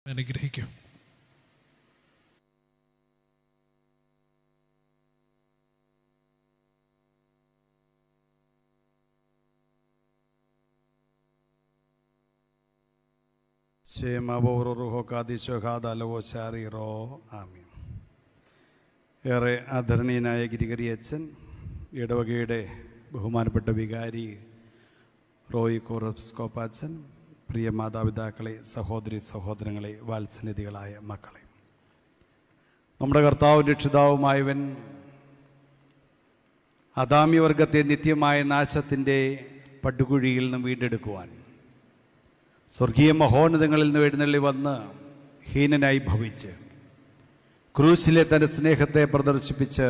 അനുഗ്രഹിക്കും ശേമബോറുഹോക്കാദിശോഹാദലവോ ആമീൻ ഏറെ ആദരണീയനായ ഗിരിഗരി അച്ഛൻ ഇടവകയുടെ ബഹുമാനപ്പെട്ട വികാരി റോയി കോറസ്കോപ്പാച്ചൻ പ്രിയ മാതാപിതാക്കളെ സഹോദരി സഹോദരങ്ങളെ വാത്സല്യതികളായ മക്കളെ നമ്മുടെ കർത്താവും രക്ഷിതാവുമായവൻ അദാമ്യവർഗത്തെ നിത്യമായ നാശത്തിൻ്റെ പടുകുഴിയിൽ നിന്ന് വീണ്ടെടുക്കുവാൻ സ്വർഗീയ മഹോന്നതങ്ങളിൽ നിന്ന് എഴുന്നള്ളി വന്ന് ഹീനനായി ഭവിച്ച് ക്രൂശിലെ തൻ്റെ സ്നേഹത്തെ പ്രദർശിപ്പിച്ച്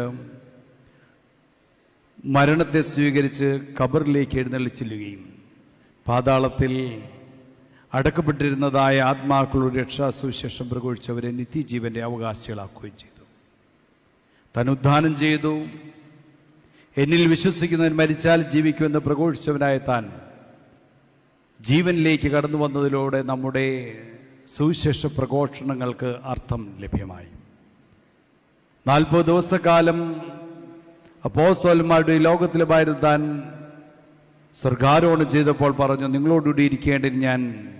മരണത്തെ സ്വീകരിച്ച് ഖബറിലേക്ക് എഴുന്നള്ളി ചെല്ലുകയും പാതാളത്തിൽ അടക്കപ്പെട്ടിരുന്നതായ ആത്മാക്കളുടെ രക്ഷാസുവിശേഷം പ്രഘോഷിച്ചവരെ നിത്യജീവന്റെ അവകാശികളാക്കുകയും ചെയ്തു താൻ ഉദ്ധാനം ചെയ്തു എന്നിൽ വിശ്വസിക്കുന്നവൻ മരിച്ചാൽ ജീവിക്കുമെന്ന് പ്രഘോഷിച്ചവനായ താൻ ജീവനിലേക്ക് കടന്നു വന്നതിലൂടെ നമ്മുടെ സുവിശേഷ പ്രഘോഷണങ്ങൾക്ക് അർത്ഥം ലഭ്യമായി നാൽപ്പത് ദിവസക്കാലം അപ്പോസ്തലന്മാരുടെ ഈ ലോകത്തിലുമായിരുന്നു താൻ സ്വർഗാരോഹണം ചെയ്തപ്പോൾ പറഞ്ഞു നിങ്ങളോടുകൂടി ഇരിക്കേണ്ടത് ഞാൻ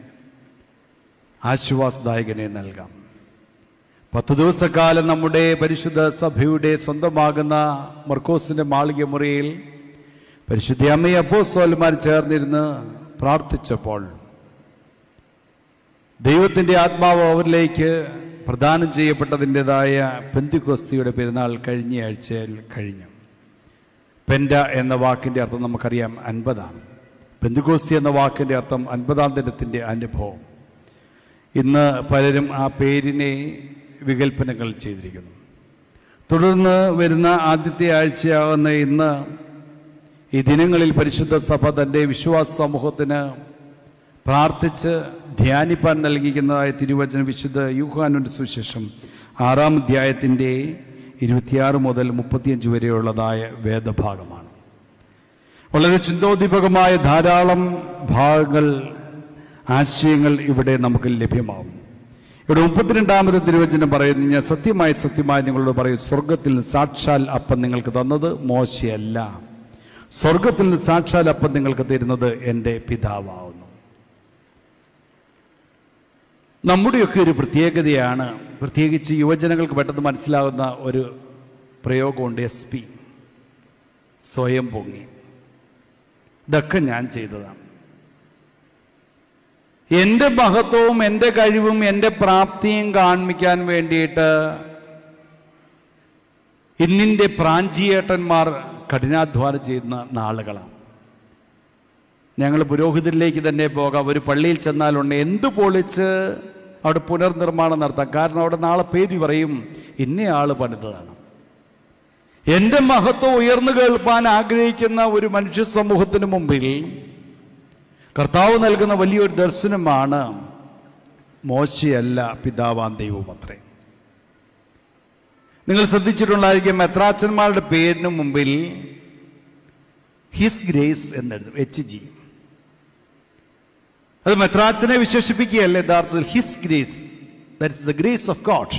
ആശ്വാസദായകനെ നൽകാം പത്ത് ദിവസക്കാലം നമ്മുടെ പരിശുദ്ധ സഭയുടെ സ്വന്തമാകുന്ന മർക്കോസിന്റെ മാളിക മുറിയിൽ പരിശുദ്ധ അമ്മയെ അപ്പോസ്തോലന്മാർ ചേർന്നിരുന്ന് പ്രാർത്ഥിച്ചപ്പോൾ ദൈവത്തിൻ്റെ ആത്മാവ് അവരിലേക്ക് പ്രദാനം ചെയ്യപ്പെട്ടതിൻ്റെതായ പെന്തിക്കൊസ്തിയുടെ പെരുന്നാൾ കഴിഞ്ഞ ആഴ്ചയിൽ കഴിഞ്ഞു പെൻഡ എന്ന വാക്കിൻ്റെ അർത്ഥം നമുക്കറിയാം അൻപതാണ് പെന്തിക്കോസ്തി എന്ന വാക്കിൻ്റെ അർത്ഥം അൻപതാം ദിനത്തിൻ്റെ അനുഭവം ഇന്ന് പലരും ആ പേരിനെ വികൽപ്പനകൾ ചെയ്തിരിക്കുന്നു തുടർന്ന് വരുന്ന ആദ്യത്തെ ആഴ്ചയാകുന്ന ഇന്ന് ഈ ദിനങ്ങളിൽ പരിശുദ്ധ സഭ തൻ്റെ വിശ്വാസ സമൂഹത്തിന് പ്രാർത്ഥിച്ച് ധ്യാനിപ്പാൻ നൽകിക്കുന്നതായ തിരുവചന വിശുദ്ധ യൂഹാനുൻ്റെ സുവിശേഷം ആറാം അധ്യായത്തിൻ്റെ ഇരുപത്തിയാറ് മുതൽ മുപ്പത്തിയഞ്ച് വരെയുള്ളതായ വേദഭാഗമാണ് വളരെ ചിന്തോദ്ദീപകമായ ധാരാളം ഭാഗങ്ങൾ ആശയങ്ങൾ ഇവിടെ നമുക്ക് ലഭ്യമാവും ഇവിടെ മുപ്പത്തിരണ്ടാമത് തിരുവചനം പറയുന്നു ഞാൻ സത്യമായി സത്യമായി നിങ്ങളോട് പറയും സ്വർഗത്തിൽ നിന്ന് സാക്ഷാൽ അപ്പം നിങ്ങൾക്ക് തന്നത് മോശയല്ല സ്വർഗത്തിൽ നിന്ന് സാക്ഷാൽ അപ്പം നിങ്ങൾക്ക് തരുന്നത് എൻ്റെ പിതാവാവുന്നു നമ്മുടെയൊക്കെ ഒരു പ്രത്യേകതയാണ് പ്രത്യേകിച്ച് യുവജനങ്ങൾക്ക് പെട്ടെന്ന് മനസ്സിലാകുന്ന ഒരു പ്രയോഗമുണ്ട് എസ് പി സ്വയം പൊങ്ങി ഇതൊക്കെ ഞാൻ ചെയ്തതാണ് എൻ്റെ മഹത്വവും എൻ്റെ കഴിവും എൻ്റെ പ്രാപ്തിയും കാണിക്കാൻ വേണ്ടിയിട്ട് ഇന്നിൻ്റെ പ്രാഞ്ചിയേട്ടന്മാർ കഠിനാധ്വാനം ചെയ്യുന്ന നാളുകളാണ് ഞങ്ങൾ പുരോഹിതരിലേക്ക് തന്നെ പോകാം ഒരു പള്ളിയിൽ ചെന്നാലുണ്ട് എന്ത് പൊളിച്ച് അവിടെ പുനർനിർമ്മാണം നടത്താം കാരണം അവിടെ നാളെ പേര് പറയും ഇന്നയാൾ പണിതതാണ് എൻ്റെ മഹത്വം ഉയർന്നു കേൾപ്പാൻ ആഗ്രഹിക്കുന്ന ഒരു മനുഷ്യ സമൂഹത്തിന് മുമ്പിൽ കർത്താവ് നൽകുന്ന വലിയൊരു ദർശനമാണ് മോശയല്ല പിതാവാൻ ദൈവം അത്രേ നിങ്ങൾ ശ്രദ്ധിച്ചിട്ടുണ്ടായിരിക്കും മെത്രാച്ചന്മാരുടെ പേരിന് മുമ്പിൽ ഹിസ് ഗ്രേസ് എന്നെഴുതും എച്ച് ജി അത് മെത്രാച്ചനെ വിശേഷിപ്പിക്കുകയല്ല യഥാർത്ഥത്തിൽ his grace that's the grace of God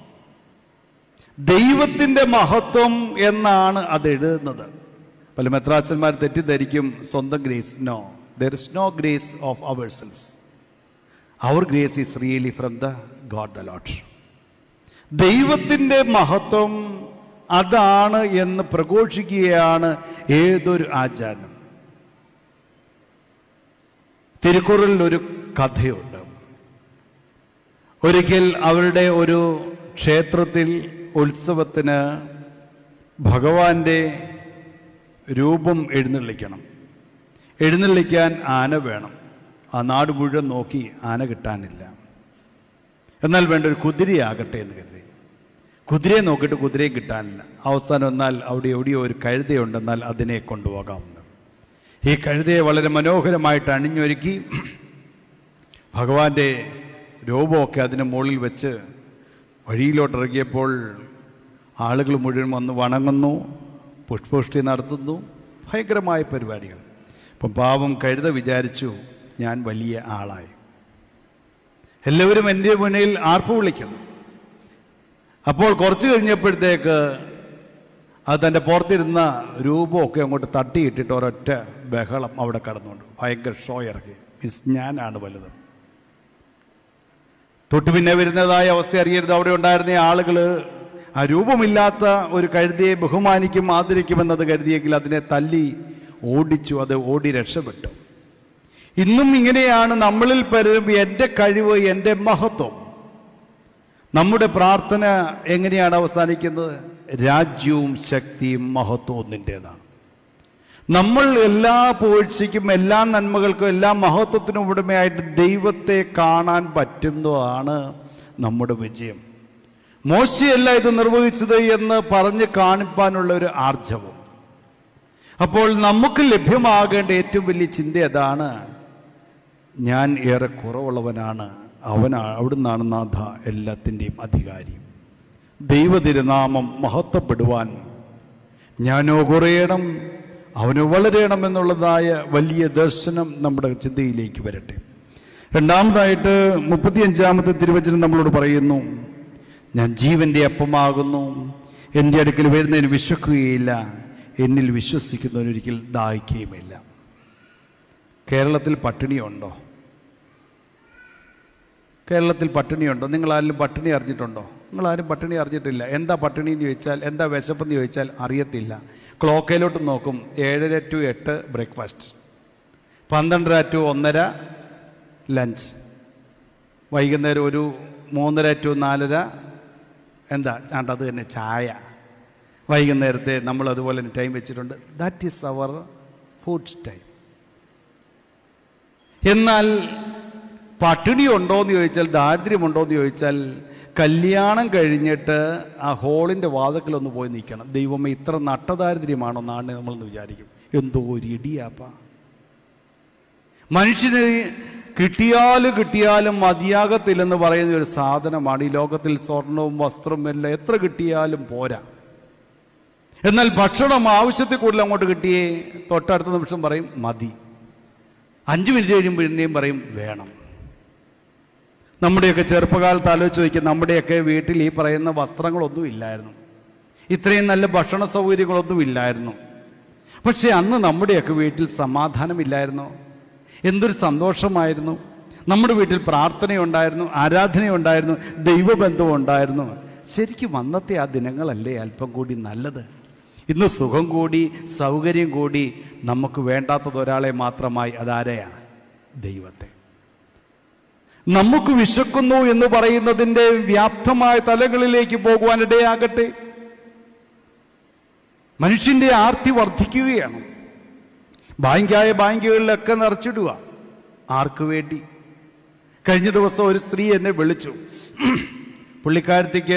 ദൈവത്തിന്റെ മഹത്വം എന്നാണ് അത് എഴുതുന്നത് പല മെത്രാച്ചന്മാർ തെറ്റിദ്ധരിക്കും സ്വന്തം grace no there is no grace of our selves our grace is really from the God the Lord ദൈവത്തിൻ്റെ മഹത്വം അതാണ് എന്ന് പ്രഘോഷിക്കുകയാണ് ഏതൊരു ആചാരം തിരുക്കുറലിൽ ഒരു കഥയുണ്ട് ഒരിക്കൽ അവരുടെ ഒരു ക്ഷേത്രത്തിൽ ഉത്സവത്തിന് ഭഗവാന്റെ രൂപം എഴുന്നള്ളിക്കണം എഴുന്നള്ളിക്കാൻ ആന വേണം ആ നാട് മുഴുവൻ നോക്കി ആന കിട്ടാനില്ല എന്നാൽ വേണ്ട ഒരു കുതിരയാകട്ടെ എന്ന് കരുതി കുതിരയെ നോക്കിയിട്ട് കുതിരയെ കിട്ടാനില്ല അവസാനം എന്നാൽ അവിടെ എവിടെയോ ഒരു കഴുതയുണ്ടെന്നാൽ അതിനെ കൊണ്ടുപോകാമെന്ന് ഈ കഴുതയെ വളരെ മനോഹരമായിട്ട് അണിഞ്ഞൊരുക്കി ഭഗവാന്റെ രൂപമൊക്കെ അതിന് മുകളിൽ വെച്ച് വഴിയിലോട്ടിറങ്ങിയപ്പോൾ ആളുകൾ മുഴുവൻ വന്ന് വണങ്ങുന്നു പുഷ്പവൃഷ്ടി നടത്തുന്നു ഭയങ്കരമായ പരിപാടികൾ അപ്പം പാവം കഴുത വിചാരിച്ചു ഞാൻ വലിയ ആളായി എല്ലാവരും എൻ്റെ മുന്നിൽ ആർപ്പ് വിളിക്കുന്നു അപ്പോൾ കുറച്ച് കഴിഞ്ഞപ്പോഴത്തേക്ക് അത് തൻ്റെ പുറത്തിരുന്ന രൂപമൊക്കെ അങ്ങോട്ട് തട്ടിയിട്ടിട്ട് ഒരൊറ്റ ബഹളം അവിടെ കടന്നുകൊണ്ട് ഭയങ്കര ഷോ ഇറക്കി മീൻസ് ഞാനാണ് വലുത് തൊട്ട് പിന്നെ വരുന്നതായ അവസ്ഥ അറിയരുത് അവിടെ ഉണ്ടായിരുന്ന ആളുകൾ ആ രൂപമില്ലാത്ത ഒരു കഴുതിയെ ബഹുമാനിക്കും ആദരിക്കുമെന്നത് കരുതിയെങ്കിൽ അതിനെ തല്ലി ഓടിച്ചു അത് ഓടി രക്ഷപ്പെട്ടു ഇന്നും ഇങ്ങനെയാണ് നമ്മളിൽ പലരും എൻ്റെ കഴിവ് എൻ്റെ മഹത്വം നമ്മുടെ പ്രാർത്ഥന എങ്ങനെയാണ് അവസാനിക്കുന്നത് രാജ്യവും ശക്തിയും മഹത്വവും നിൻ്റെതാണ് നമ്മൾ എല്ലാ പൂഴ്ചയ്ക്കും എല്ലാ നന്മകൾക്കും എല്ലാ മഹത്വത്തിനും ഉടമയായിട്ട് ദൈവത്തെ കാണാൻ പറ്റുന്നതാണ് നമ്മുടെ വിജയം മോശയല്ല ഇത് നിർവഹിച്ചത് എന്ന് പറഞ്ഞ് കാണിപ്പാനുള്ള ഒരു ആർജവം അപ്പോൾ നമുക്ക് ലഭ്യമാകേണ്ട ഏറ്റവും വലിയ ചിന്ത അതാണ് ഞാൻ ഏറെ കുറവുള്ളവനാണ് അവനാ അവിടുന്നാണ് നാഥ എല്ലാത്തിൻ്റെയും അധികാരി ദൈവതിരുനാമം മഹത്വപ്പെടുവാൻ ഞാനോ കുറയണം അവന് വളരണം എന്നുള്ളതായ വലിയ ദർശനം നമ്മുടെ ചിന്തയിലേക്ക് വരട്ടെ രണ്ടാമതായിട്ട് മുപ്പത്തിയഞ്ചാമത്തെ തിരുവചനം നമ്മളോട് പറയുന്നു ഞാൻ ജീവന്റെ അപ്പമാകുന്നു എൻ്റെ അടുക്കൽ വരുന്നതിന് വിശക്കുകയില്ല എന്നിൽ വിശ്വസിക്കുന്നവനൊരിക്കൽ ദാഹിക്കുകയുമില്ല കേരളത്തിൽ പട്ടിണിയുണ്ടോ കേരളത്തിൽ പട്ടിണിയുണ്ടോ നിങ്ങൾ ആരും പട്ടിണി അറിഞ്ഞിട്ടുണ്ടോ നിങ്ങൾ ആരും പട്ടിണി അറിഞ്ഞിട്ടില്ല എന്താ പട്ടിണി എന്ന് ചോദിച്ചാൽ എന്താ വിശപ്പെന്ന് ചോദിച്ചാൽ അറിയത്തില്ല ക്ലോക്കയിലോട്ട് നോക്കും ഏഴര ടു എട്ട് ബ്രേക്ക്ഫാസ്റ്റ് പന്ത്രണ്ടര ടു ഒന്നര ലഞ്ച് വൈകുന്നേരം ഒരു മൂന്നര ടു നാലര എന്താ ആണ്ട് അത് തന്നെ ചായ വൈകുന്നേരത്തെ നമ്മൾ അതുപോലെ തന്നെ ടൈം വെച്ചിട്ടുണ്ട് ദാറ്റ് ഈസ് അവർ ഫുഡ് ടൈം എന്നാൽ പട്ടിണി ഉണ്ടോ എന്ന് ചോദിച്ചാൽ ദാരിദ്ര്യമുണ്ടോ എന്ന് ചോദിച്ചാൽ കല്യാണം കഴിഞ്ഞിട്ട് ആ ഹോളിൻ്റെ വാതക്കിലൊന്ന് പോയി നിൽക്കണം ദൈവമേ ഇത്ര നട്ടദാരിദ്ര്യമാണോ നാടിനെ നമ്മളെന്ന് വിചാരിക്കും എന്തോ ഒരു ഇടിയാപ്പ മനുഷ്യന് കിട്ടിയാലും കിട്ടിയാലും മതിയാകത്തില്ലെന്ന് പറയുന്ന ഒരു സാധനമാണ് ഈ ലോകത്തിൽ സ്വർണവും വസ്ത്രവും എല്ലാം എത്ര കിട്ടിയാലും പോരാ എന്നാൽ ഭക്ഷണം ആവശ്യത്തിൽ കൂടുതൽ അങ്ങോട്ട് കിട്ടിയേ തൊട്ടടുത്ത നിമിഷം പറയും മതി അഞ്ച് മിനിറ്റ് കഴിയുമ്പോൾ പിന്നെയും പറയും വേണം നമ്മുടെയൊക്കെ ചെറുപ്പകാലത്ത് ആലോചിച്ച് നോക്കി നമ്മുടെയൊക്കെ വീട്ടിൽ ഈ പറയുന്ന വസ്ത്രങ്ങളൊന്നും ഇല്ലായിരുന്നു ഇത്രയും നല്ല ഭക്ഷണ സൗകര്യങ്ങളൊന്നും ഇല്ലായിരുന്നു പക്ഷേ അന്ന് നമ്മുടെയൊക്കെ വീട്ടിൽ സമാധാനമില്ലായിരുന്നു എന്തൊരു സന്തോഷമായിരുന്നു നമ്മുടെ വീട്ടിൽ പ്രാർത്ഥനയുണ്ടായിരുന്നു ആരാധനയുണ്ടായിരുന്നു ദൈവബന്ധം ഉണ്ടായിരുന്നു ശരിക്കും അന്നത്തെ ആ ദിനങ്ങളല്ലേ അല്പം കൂടി നല്ലത് ഇന്ന് സുഖം കൂടി സൗകര്യം കൂടി നമുക്ക് വേണ്ടാത്തത് ഒരാളെ മാത്രമായി അതാരെയാണ് ദൈവത്തെ നമുക്ക് വിശക്കുന്നു എന്ന് പറയുന്നതിൻ്റെ വ്യാപ്തമായ തലങ്ങളിലേക്ക് പോകുവാൻ ഇടയാകട്ടെ മനുഷ്യന്റെ ആർത്തി വർദ്ധിക്കുകയാണ് ബാങ്കായ ബാങ്കുകളിലൊക്കെ നിറച്ചിടുക ആർക്ക് വേണ്ടി കഴിഞ്ഞ ദിവസം ഒരു സ്ത്രീ എന്നെ വിളിച്ചു പുള്ളിക്കാരത്തേക്ക്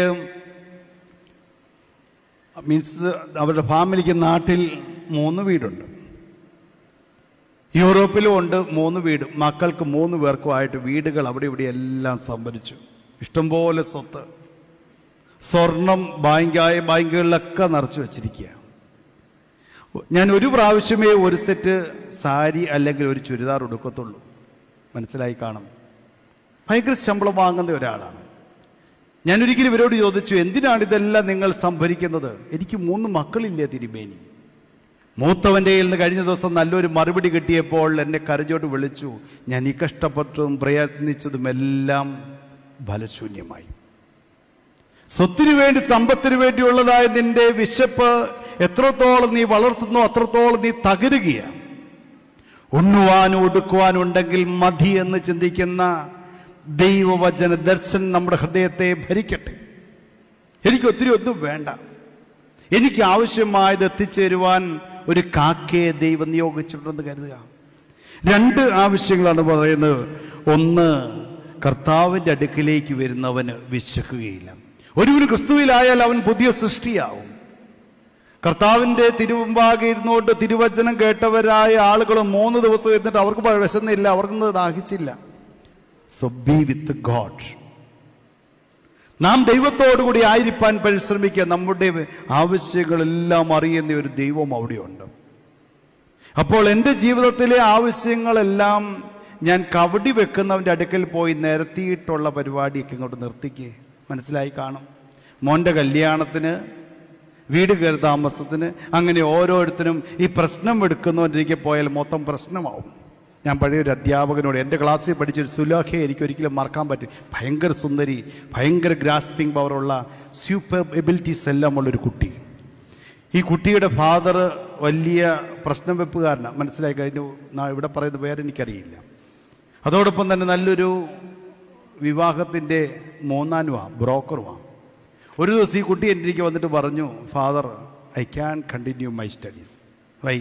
മീൻസ് അവരുടെ ഫാമിലിക്ക് നാട്ടിൽ മൂന്ന് വീടുണ്ട് യൂറോപ്പിലും ഉണ്ട് മൂന്ന് വീട് മക്കൾക്ക് മൂന്ന് പേർക്കുമായിട്ട് വീടുകൾ അവിടെ ഇവിടെ എല്ലാം സംഭരിച്ചു ഇഷ്ടംപോലെ സ്വത്ത് സ്വർണം ബാങ്കായ ബാങ്കുകളിലൊക്കെ നിറച്ചു വച്ചിരിക്കുക ഞാൻ ഒരു പ്രാവശ്യമേ ഒരു സെറ്റ് സാരി അല്ലെങ്കിൽ ഒരു ചുരിദാർ ഉടുക്കത്തുള്ളൂ മനസ്സിലായി കാണും ഭയങ്കര ശമ്പളം വാങ്ങുന്ന ഒരാളാണ് ഞാൻ ഒരിക്കലും ഇവരോട് ചോദിച്ചു എന്തിനാണ് ഇതെല്ലാം നിങ്ങൾ സംഭരിക്കുന്നത് എനിക്ക് മൂന്ന് മക്കളില്ലേ തിരുമേനി മൂത്തവൻ്റെ കയ്യിൽ നിന്ന് കഴിഞ്ഞ ദിവസം നല്ലൊരു മറുപടി കിട്ടിയപ്പോൾ എന്നെ കരജോട്ട് വിളിച്ചു ഞാൻ ഈ കഷ്ടപ്പെട്ടതും പ്രയത്നിച്ചതുമെല്ലാം ഫലശൂന്യമായി സ്വത്തിനു വേണ്ടി സമ്പത്തിനു വേണ്ടിയുള്ളതായ നിന്റെ വിശപ്പ് എത്രത്തോളം നീ വളർത്തുന്നു അത്രത്തോളം നീ തകരുകയാണ് ഉണ്ണുവാനും ഒടുക്കുവാനും ഉണ്ടെങ്കിൽ മതി എന്ന് ചിന്തിക്കുന്ന ദൈവവചന ദർശനം നമ്മുടെ ഹൃദയത്തെ ഭരിക്കട്ടെ എനിക്ക് ഒത്തിരി ഒന്നും വേണ്ട എനിക്ക് ആവശ്യമായത് എത്തിച്ചേരുവാൻ ഒരു കാക്കയെ ദൈവം നിയോഗിച്ചിട്ടുണ്ടെന്ന് കരുതുക രണ്ട് ആവശ്യങ്ങളാണ് പറയുന്നത് ഒന്ന് കർത്താവിൻ്റെ അടുക്കിലേക്ക് വരുന്നവന് വിശക്കുകയില്ല ഒരുവന് ക്രിസ്തുവിലായാൽ അവൻ പുതിയ സൃഷ്ടിയാവും കർത്താവിൻ്റെ തിരുമുമ്പാകെ ഇരുന്നുകൊണ്ട് തിരുവചനം കേട്ടവരായ ആളുകൾ മൂന്ന് ദിവസം ഇരുന്നിട്ട് അവർക്ക് വിശന്നില്ല അവർക്കൊന്നും ദാഹിച്ചില്ല സോ ബി വിത്ത് ഗോഡ് നാം ദൈവത്തോടുകൂടി ആയിരിക്കാൻ പരിശ്രമിക്കുക നമ്മുടെ ആവശ്യങ്ങളെല്ലാം അറിയുന്ന ഒരു ദൈവം അവിടെയുണ്ട് അപ്പോൾ എൻ്റെ ജീവിതത്തിലെ ആവശ്യങ്ങളെല്ലാം ഞാൻ കവടി വെക്കുന്നവൻ്റെ അടുക്കൽ പോയി നിരത്തിയിട്ടുള്ള പരിപാടിയൊക്കെ ഇങ്ങോട്ട് നിർത്തിക്ക് മനസ്സിലായി കാണും മോൻ്റെ കല്യാണത്തിന് വീട് കയറി താമസത്തിന് അങ്ങനെ ഓരോരുത്തരും ഈ പ്രശ്നം എടുക്കുന്നവരിലേക്ക് പോയാൽ മൊത്തം പ്രശ്നമാവും ഞാൻ പഴയ ഒരു അധ്യാപകനോട് എൻ്റെ ക്ലാസ്സിൽ പഠിച്ചൊരു സുലാഖയെ എനിക്ക് ഒരിക്കലും മറക്കാൻ പറ്റും ഭയങ്കര സുന്ദരി ഭയങ്കര ഗ്രാസ്പിംഗ് പവറുള്ള സൂപ്പർ എബിലിറ്റീസ് എല്ലാം ഉള്ളൊരു കുട്ടി ഈ കുട്ടിയുടെ ഫാദർ വലിയ പ്രശ്നം വെപ്പുകാരനാണ് മനസ്സിലായി കഴിഞ്ഞു നാ- ഇവിടെ പറയുന്ന പേര് എനിക്കറിയില്ല അതോടൊപ്പം തന്നെ നല്ലൊരു വിവാഹത്തിൻ്റെ മൂന്നാനുമാണ് ബ്രോക്കറുമാണ് ഒരു ദിവസം ഈ കുട്ടി എൻ്റെ എനിക്ക് വന്നിട്ട് പറഞ്ഞു father I can continue my studies why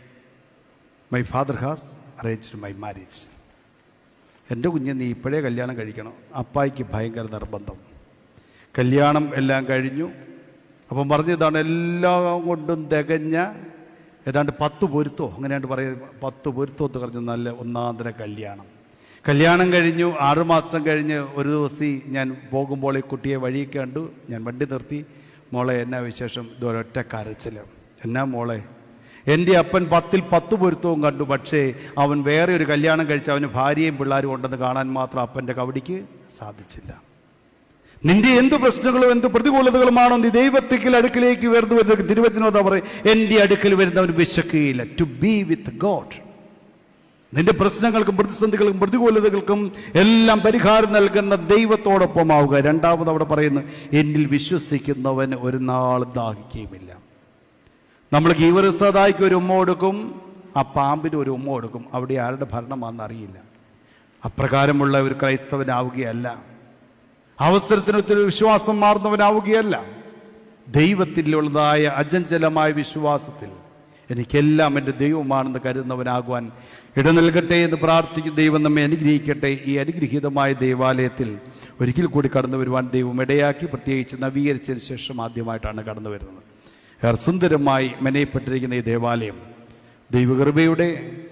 my father has arranged my marriage എൻ്റെ കുഞ്ഞ് നീ ഇപ്പോഴേ കല്യാണം കഴിക്കണം അപ്പായിക്ക് ഭയങ്കര നിർബന്ധം കല്യാണം എല്ലാം കഴിഞ്ഞു അപ്പം പറഞ്ഞതാണ് എല്ലാം കൊണ്ടും തികഞ്ഞ ഏതാണ്ട് പത്ത് പൊരുത്തോ അങ്ങനെയാണ്ട് പറയുന്നത് പത്ത് പൊരുത്തോത്ത് പറഞ്ഞ നല്ല ഒന്നാന്തര കല്യാണം കല്യാണം കഴിഞ്ഞു ആറുമാസം കഴിഞ്ഞ് ഒരു ദിവസം ഞാൻ പോകുമ്പോൾ ഈ കുട്ടിയെ വഴി കണ്ടു ഞാൻ വണ്ടി നിർത്തി മോളെ എന്നാ വിശേഷം ഇതൊരൊറ്റ കരച്ചില് എന്നാ മോളെ എൻ്റെ അപ്പൻ പത്തിൽ പത്ത് പൊരുത്തവും കണ്ടു പക്ഷേ അവൻ വേറെ ഒരു കല്യാണം കഴിച്ച് അവന് ഭാര്യയും പിള്ളേരും ഉണ്ടെന്ന് കാണാൻ മാത്രം അപ്പൻ്റെ കവടിക്ക് സാധിച്ചില്ല നിന്റെ എന്ത് പ്രശ്നങ്ങളും എന്ത് പ്രതികൂലതകളുമാണോ നീ ദൈവത്തിക്കൽ അടുക്കിലേക്ക് വരുന്നു വരുന്ന തിരുവചനോദ പറയും എൻ്റെ അടുക്കൽ വരുന്നവൻ വിശക്കുകയില്ല ടു ബി വിത്ത് ഗോഡ് നിന്റെ പ്രശ്നങ്ങൾക്കും പ്രതിസന്ധികൾക്കും പ്രതികൂലതകൾക്കും എല്ലാം പരിഹാരം നൽകുന്ന ദൈവത്തോടൊപ്പമാവുക രണ്ടാമത് അവിടെ പറയുന്നു എന്നിൽ വിശ്വസിക്കുന്നവൻ ഒരു നാൾ ദാഹിക്കുകയുമില്ല നമ്മൾ ഗീവരസദായിക്ക് ഒരു ഉമ്മ കൊടുക്കും ആ പാമ്പിന് ഒരു ഉമ്മ കൊടുക്കും അവിടെ ആരുടെ ഭരണമാണെന്ന് അറിയില്ല അപ്രകാരമുള്ള ഒരു ക്രൈസ്തവനാവുകയല്ല അവസരത്തിനൊത്തിരി വിശ്വാസം മാറുന്നവനാവുകയല്ല ദൈവത്തിലുള്ളതായ അജഞ്ചലമായ വിശ്വാസത്തിൽ എനിക്കെല്ലാം എൻ്റെ ദൈവമാണെന്ന് കരുതുന്നവനാകുവാൻ ഇട നൽകട്ടെ എന്ന് പ്രാർത്ഥിക്കും ദൈവം നമ്മെ അനുഗ്രഹിക്കട്ടെ ഈ അനുഗ്രഹീതമായ ദൈവാലയത്തിൽ ഒരിക്കൽ കൂടി കടന്നു വരുവാൻ ദൈവം ഇടയാക്കി പ്രത്യേകിച്ച് നവീകരിച്ചതിന് ശേഷം ആദ്യമായിട്ടാണ് കടന്നു വരുന്നത് ഏറെ സുന്ദരമായി മെനയപ്പെട്ടിരിക്കുന്ന ഈ ദേവാലയം ദൈവകൃപയുടെ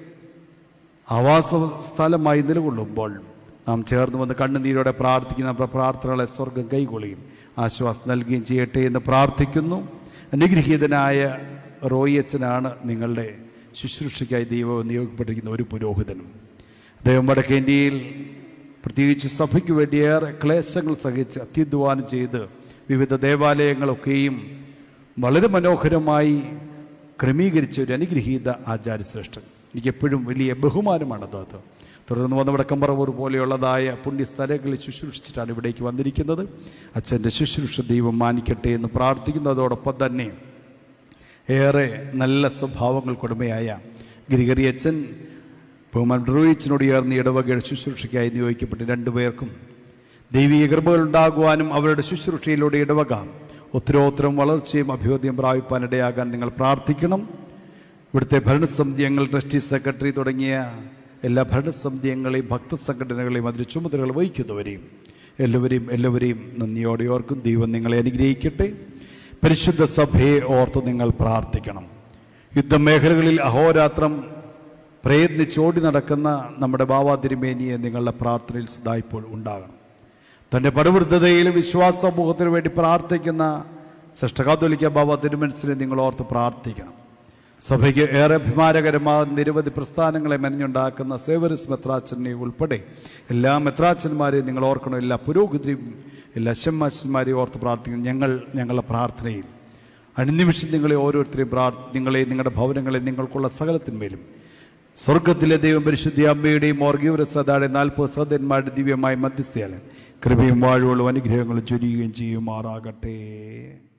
ആവാസ സ്ഥലമായി നിലകൊള്ളുമ്പോൾ നാം ചേർന്ന് വന്ന് കണ്ണുനീരോടെ പ്രാർത്ഥിക്കുന്ന നമ്മുടെ പ്രാർത്ഥനകളെ സ്വർഗം കൈകൊള്ളുകയും ആശ്വാസം നൽകുകയും ചെയ്യട്ടെ എന്ന് പ്രാർത്ഥിക്കുന്നു അനുഗ്രഹീതനായ റോയിയച്ചനാണ് നിങ്ങളുടെ ശുശ്രൂഷയ്ക്കായി ദൈവം നിയോഗിക്കപ്പെട്ടിരിക്കുന്ന ഒരു പുരോഹിതനും അദ്ദേഹം വടക്കേ ഇന്ത്യയിൽ പ്രത്യേകിച്ച് സഭയ്ക്ക് വേണ്ടി ഏറെ ക്ലേശങ്ങൾ സഹിച്ച് അത്യധ്വാനം ചെയ്ത് വിവിധ ദേവാലയങ്ങളൊക്കെയും വളരെ മനോഹരമായി ക്രമീകരിച്ച ഒരു അനുഗ്രഹീത ആചാര്യശ്രേഷ്ഠൻ എനിക്ക് എപ്പോഴും വലിയ ബഹുമാനമാണ് അത് തുടർന്ന് വന്ന വടക്കമ്പറവൂർ പോലെയുള്ളതായ പുണ്യസ്ഥലങ്ങളിൽ ശുശ്രൂഷിച്ചിട്ടാണ് ഇവിടേക്ക് വന്നിരിക്കുന്നത് അച്ഛൻ്റെ ശുശ്രൂഷ ദൈവം മാനിക്കട്ടെ എന്ന് പ്രാർത്ഥിക്കുന്നതോടൊപ്പം തന്നെ ഏറെ നല്ല സ്വഭാവങ്ങൾ കൊടുമയായ ഗിരിഗറി അച്ഛൻ ബഹുമാൻ ഡ്രോയിച്ചിനോട് ചേർന്ന് ഇടവകയുടെ ശുശ്രൂഷയ്ക്കായി നിയോഗിക്കപ്പെട്ട രണ്ടുപേർക്കും ദൈവീയ കൃപകൾ ഉണ്ടാകുവാനും അവരുടെ ശുശ്രൂഷയിലൂടെ ഇടവക ഉത്തരോത്തരം വളർച്ചയും അഭ്യോദയം പ്രാപിപ്പാനിടയാകാൻ നിങ്ങൾ പ്രാർത്ഥിക്കണം ഇവിടുത്തെ ഭരണസമിതി അംഗങ്ങൾ ട്രസ്റ്റി സെക്രട്ടറി തുടങ്ങിയ എല്ലാ ഭരണസമിതിയങ്ങളെയും ഭക്തസംഘടനകളെയും അതിന് ചുമതലകൾ വഹിക്കുന്നവരെയും എല്ലാവരെയും എല്ലാവരെയും നന്ദിയോടെ ഓർക്കും ദൈവം നിങ്ങളെ അനുഗ്രഹിക്കട്ടെ പരിശുദ്ധ സഭയെ ഓർത്ത് നിങ്ങൾ പ്രാർത്ഥിക്കണം യുദ്ധമേഖലകളിൽ അഹോരാത്രം പ്രയത്നിച്ചോടി നടക്കുന്ന നമ്മുടെ ബാബാ തിരുമേനിയെ നിങ്ങളുടെ പ്രാർത്ഥനയിൽ സദാ ഇപ്പോൾ ഉണ്ടാകണം തൻ്റെ പടവൃദ്ധതയിലും വിശ്വാസ സമൂഹത്തിന് വേണ്ടി പ്രാർത്ഥിക്കുന്ന ശ്രേഷ്ഠകാത്തോലിക്ക ബാബ തിരുമനസിനെ നിങ്ങൾ ഓർത്ത് പ്രാർത്ഥിക്കണം സഭയ്ക്ക് ഏറെ അഭിമാനകരമായ നിരവധി പ്രസ്ഥാനങ്ങളെ മെനഞ്ഞുണ്ടാക്കുന്ന സേവരസ് മെത്രാച്ചനെ ഉൾപ്പെടെ എല്ലാ മെത്രാച്ചന്മാരെയും നിങ്ങൾ ഓർക്കണം എല്ലാ പുരോഗതിയും എല്ലാ ശമ്മാച്ചന്മാരെയും ഓർത്ത് പ്രാർത്ഥിക്കുന്നു ഞങ്ങൾ ഞങ്ങളുടെ പ്രാർത്ഥനയിൽ അണിനിമിഷം നിങ്ങളെ ഓരോരുത്തരെയും പ്രാർത്ഥ നിങ്ങളെ നിങ്ങളുടെ ഭവനങ്ങളെ നിങ്ങൾക്കുള്ള സകലത്തിന്മേലും സ്വർഗത്തിലെ ദൈവം പരിശുദ്ധി അമ്മയുടെയും ഓർഗീവര സദാടെ നാൽപ്പത് സഹോദരന്മാരുടെ ദിവ്യമായ മധ്യസ്ഥയാൽ കൃപയും വാഴുകളും അനുഗ്രഹങ്ങളും ചൊരിയുകയും ചെയ്യുമാറാകട്ടെ